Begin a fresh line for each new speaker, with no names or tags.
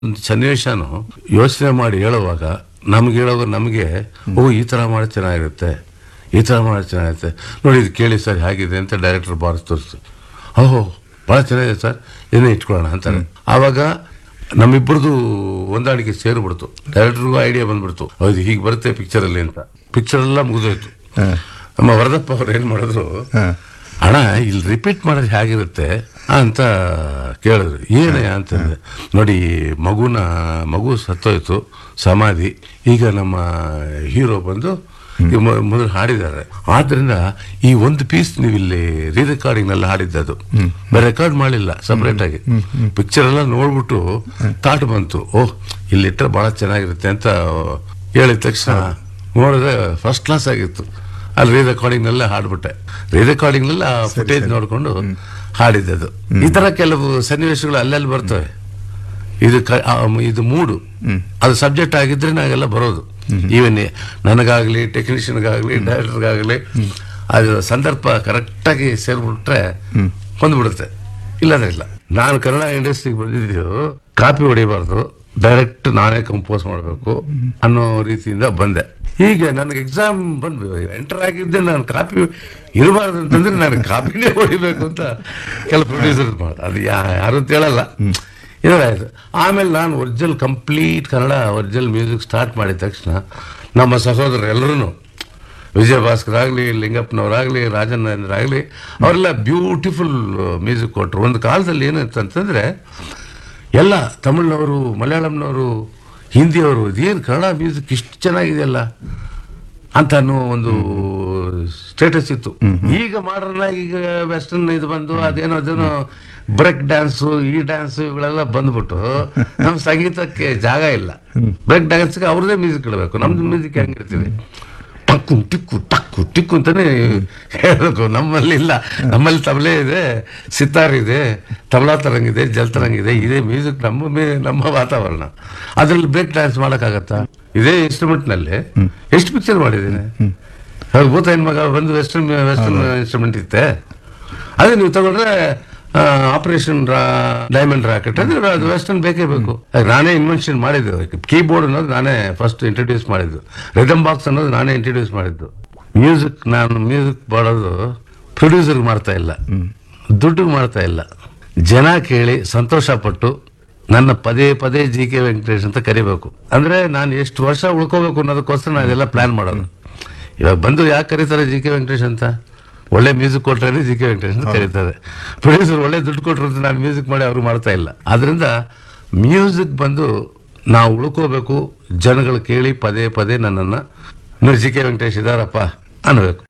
ಒಂದು ಸನ್ನಿವೇಶನು ಯೋಚನೆ ಮಾಡಿ ಹೇಳುವಾಗ ನಮ್ಗೆ ಹೇಳುವಾಗ ನಮಗೆ ಓ ಈ ಥರ ಮಾಡಿ ಚೆನ್ನಾಗಿರುತ್ತೆ ಈ ಥರ ಮಾಡಿ ಚೆನ್ನಾಗಿರುತ್ತೆ ನೋಡಿ ಇದು ಕೇಳಿ ಸರ್ ಹೇಗಿದೆ ಅಂತ ಡೈರೆಕ್ಟರ್ ಬಾರಿಸ್ ತೋರಿಸ್ತು ಓಹೋ ಭಾಳ ಚೆನ್ನಾಗಿದೆ ಸರ್ ಇದನ್ನೇ ಇಟ್ಕೊಳ್ಳೋಣ ಅಂತಾರೆ ಆವಾಗ ನಮ್ಮಿಬ್ಬರದು ಹೊಂದಾಣಿಕೆ ಸೇರಿಬಿಡ್ತು ಡೈರೆಕ್ಟರ್ಗೂ ಐಡಿಯಾ ಬಂದ್ಬಿಡ್ತು ಹೌದು ಹೀಗೆ ಬರುತ್ತೆ ಪಿಕ್ಚರಲ್ಲಿ ಅಂತ ಪಿಕ್ಚರ್ ಎಲ್ಲ ಮುಗಿದೋಯ್ತು ನಮ್ಮ ವರದಪ್ಪ ಅವ್ರು ಏನು ಮಾಡಿದ್ರು ಅಣ್ಣ ಇಲ್ಲಿ ರಿಪೀಟ್ ಮಾಡೋದು ಹೇಗಿರುತ್ತೆ ಅಂತ ಕೇಳಿದ್ರು ಏನಯ್ಯ ಅಂತಂದೆ ನೋಡಿ ಮಗುನ ಮಗು ಸತ್ತೋಯ್ತು ಸಮಾಧಿ ಈಗ ನಮ್ಮ ಹೀರೋ ಬಂದು ಈ ಮೊ- ಮೊದಲು ಹಾಡಿದ್ದಾರೆ ಆದ್ರಿಂದ ಈ ಒಂದು ಪೀಸ್ ನೀವು ಇಲ್ಲಿ ರೀ ರೆಕಾರ್ಡಿಂಗ್ ನಲ್ಲಿ ಹಾಡಿದ್ದದು ಬೇರೆ ರೆಕಾರ್ಡ್ ಮಾಡಿಲ್ಲ ಸಪರೇಟ್ ಆಗಿ ಪಿಕ್ಚರ್ ಎಲ್ಲ ನೋಡ್ಬಿಟ್ಟು ತಾಟ್ ಬಂತು ಓಹ್ ಇಲ್ಲಿಟ್ರೆ ಬಹಳ ಚೆನ್ನಾಗಿರುತ್ತೆ ಅಂತ ಹೇಳಿದ ತಕ್ಷಣ ನೋಡಿದ್ರೆ ಫಸ್ಟ್ ಕ್ಲಾಸ್ ಆಗಿತ್ತು ಅಲ್ಲಿ ರೀ ರೆಕಾರ್ಡಿಂಗ್ ನಲ್ಲೇ ಹಾಡ್ಬಿಟ್ಟೆ ರೀ ರೆಕಾರ್ಡಿಂಗ್ ನಲ್ಲಿ ಆ ಫುಟೇಜ್ ನೋಡ್ಕೊಂಡು ಹಾಡಿದ್ದದು ಈ ತರ ಕೆಲವು ಸನ್ನಿವೇಶಗಳು ಅಲ್ಲೆಲ್ಲಿ ಬರ್ತವೆ ಇದು ಕ- ಆ, ಮ್- ಇದು ಮೂಡು ಅದು ಸಬ್ಜೆಕ್ಟ್ ಆಗಿದ್ರೆ ನಾವೆಲ್ಲ ಬರೋದು ಈವನ್ ನನಗಾಗ್ಲಿ ಟೆಕ್ನಿಷಿಯನ್ಗಾಗ್ಲಿ ಡೈರೆಕ್ಟರ್ಗಾಗ್ಲಿ ಅದು ಸಂದರ್ಭ ಕರೆಕ್ಟಾಗಿ ಸೇರ್ಬಿಟ್ರೆ ಹೊಂದ್ಬಿಡುತ್ತೆ ಇಲ್ಲದ್ರೆ ಇಲ್ಲ ನಾನು ಕನ್ನಡ ಇಂಡಸ್ಟ್ರಿಗೆ ಬಂದಿದ್ದು ಕಾಪಿ ಹೊಡಿಬಾರ್ದು ಡೈರೆಕ್ಟ್ ನಾನೇ ಕಂಪೋಸ್ ಮಾಡಬೇಕು ಅನ್ನೋ ರೀತಿಯಿಂದ ಬಂದೆ ಹೀಗೆ ನನಗೆ ಎಕ್ಸಾಮ್ ಬಂದು ಎಂಟರ್ ಆಗಿದ್ದೆ ನಾನು ಕಾಪಿ ಇರಬಾರ್ದು ಅಂತಂದ್ರೆ ನಾನು ಕಾಪಿನೇ ಹೊಡಿಬೇಕು ಅಂತ ಕೆಲ ಪ್ರೊಡ್ಯೂಸರ್ ಮಾಡ ಅದು ಯಾ- ಯಾರು ಅಂತ ಹೇಳಲ್ಲ ಇದಾಯ್ತು ಆಮೇಲೆ ನಾನು original complete Kannada original music start ಮಾಡಿದ ತಕ್ಷಣ ನಮ್ಮ ಸಹೋದರರು ಎಲ್ಲರೂ ವಿಜಯ ಭಾಸ್ಕರ್ ಆಗಲಿ ಲಿಂಗಪ್ಪನವರಾಗಲಿ ರಾಜನೇಂದ್ರ ಆಗಲಿ ಅವರೆಲ್ಲ ಬ್ಯೂಟಿಫುಲ್ ಮ್ಯೂಸಿಕ್ ಕೊಟ್ಟರು ಒಂದು ಕಾಲದಲ್ಲಿ ಏನಿತ್ತು ಅಂತಂದರೆ ಎಲ್ಲ ತಮಿಳ್ನವರು ಮಲಯಾಳಂನವರು ಹಿಂದಿಯವರು ಇದೇನು ಕನ್ನಡ ಮ್ಯೂಸಿಕ್ ಇಷ್ಟು ಚೆನ್ನಾಗಿದೆಯಲ್ಲ ಅಂತ ಅನ್ನೋ ಒಂದು ಸ್ಟೇಟಸ್ ಇತ್ತು ಈಗ ಮಾಡರ್ನ್ ಆಗಿ ಈಗ ವೆಸ್ಟರ್ನ್ ಇದು ಬಂದು ಅದೇನೋ ಅದೇನೋ ಬ್ರೇಕ್ ಡ್ಯಾನ್ಸು ಈ ಡ್ಯಾನ್ಸ್ ಇವುಗಳೆಲ್ಲ ಬಂದ್ಬಿಟ್ಟು ನಮ್ಮ ಸಂಗೀತಕ್ಕೆ ಜಾಗ ಇಲ್ಲ ಬ್ರೇಕ್ ಡ್ಯಾನ್ಸ್ಗೆ ಅವ್ರದೇ ಮ್ಯೂಸಿಕ್ ಇಡಬೇಕು ನಮ್ದು ಮ್ಯೂಸಿಕ್ ಹೆಂಗಿರ್ತೀವಿ ಟಕ್ಕು ಟಿಕ್ಕು ಟಕ್ಕು ಟಿಕ್ಕು ಅಂತಾನೆ ಹೇಳಬೇಕು ನಮ್ಮಲ್ಲಿ ಇಲ್ಲ ನಮ್ಮಲ್ಲಿ ತಬಲೆ ಇದೆ ಸಿತಾರ್ ಇದೆ ತಬಲಾ ತರಂಗಿದೆ ಜಲ್ ತರಂಗಿದೆ ಇದೇ ಮ್ಯೂಸಿಕ್ ನಮ್ಮ ಮೇ- ನಮ್ಮ ವಾತಾವರಣ ಅದ್ರಲ್ಲಿ ಬ್ರೇಕ್ ಡ್ಯಾನ್ಸ್ ಮಾಡೋಕ್ಕಾಗತ್ತಾ ಇದೇ ಇನ್ಸ್ಟ್ರೂಮೆಂಟ್ ನಲ್ಲಿ ಎಷ್ಟು ಪಿಕ್ಚರ್ ಮಾಡಿದ್ದೀನಿ ಅವ್ರು ಭೂತ ಹೆಣ್ಮಗ ಬಂದು ವೆಸ್ಟರ್ನ್ ವೆಸ್ಟರ್ನ್ ಇನ್ಸ್ಟ್ರೂಮೆಂಟ್ ಇತ್ತೆ ಅದೇ ನೀವು ತಗೊಂಡ್ರೆ ಆಪರೇಷನ್ ಡೈಮಂಡ್ ರಾಕೆಟ್ ಅಂದ್ರೆ ಅದು ವೆಸ್ಟರ್ನ್ ಬೇಕೇ ಬೇಕು ಅದು ನಾನೇ ಇನ್ವೆನ್ಷನ್ ಮಾಡಿದ್ದು ಕೀಬೋರ್ಡ್ ಅನ್ನೋದು ನಾನೇ ಫಸ್ಟ್ ಇಂಟ್ರೊಡ್ಯೂಸ್ ಮಾಡಿದ್ದು ರಿದಮ್ ಬಾಕ್ಸ್ ಅನ್ನೋದು ನಾನೇ ಇಂಟ್ರೊಡ್ಯೂಸ್ ಮಾಡಿದ್ದು ಮ್ಯೂಸಿಕ್ ನಾನು ಮ್ಯೂಸಿಕ್ ಮಾಡೋದು ಪ್ರೊಡ್ಯೂಸರ್ ಮಾಡ್ತಾ ಇಲ್ಲ ದುಡ್ಡು ಮಾಡ್ತಾ ಇಲ್ಲ ಜನ ಕೇಳಿ ಸಂತೋಷ ಪಟ್ಟು ನನ್ನ ಪದೇ ಪದೇ ಜಿ ಕೆ ವೆಂಕಟೇಶ್ ಅಂತ ಕರಿಬೇಕು ಅಂದ್ರೆ ನಾನು ಎಷ್ಟು ವರ್ಷ ಉಳ್ಕೋಬೇಕು ಅನ್ನೋದಕ್ಕೋಸ್ಕರ ನಾನು ಇದೆಲ್ಲ ಪ್ಲಾನ್ ಮಾಡೋದು ಇವಾಗ ಬಂದು ಯಾಕೆ ಕರೀತಾರೆ ಜಿ ಕೆ ವೆಂಕಟೇಶ್ ಅಂತ ಒಳ್ಳೆ ಮ್ಯೂಸಿಕ್ ಕೊಟ್ರೆ ಜಿ ಕೆ ವೆಂಕಟೇಶ್ ಅಂತ ಕರೀತಾರೆ ಪ್ರೊಡ್ಯೂಸರ್ ಒಳ್ಳೆ ದುಡ್ಡು ಕೊಟ್ಟರು ಅಂತ ನಾನು ಮ್ಯೂಸಿಕ್ ಮಾಡಿ ಅವ್ರು ಮಾಡ್ತಾ ಇಲ್ಲ ಆದ್ರಿಂದ ಮ್ಯೂಸಿಕ್ ಬಂದು ನಾವು ಉಳ್ಕೋಬೇಕು ಜನಗಳು ಕೇಳಿ ಪದೇ ಪದೇ ನನ್ನನ್ನು ನೋಡಿ ಜಿ ಕೆ ವೆಂಕಟೇಶ್ ಇದಾರಪ್ಪ ಅನ್ಬೇಕು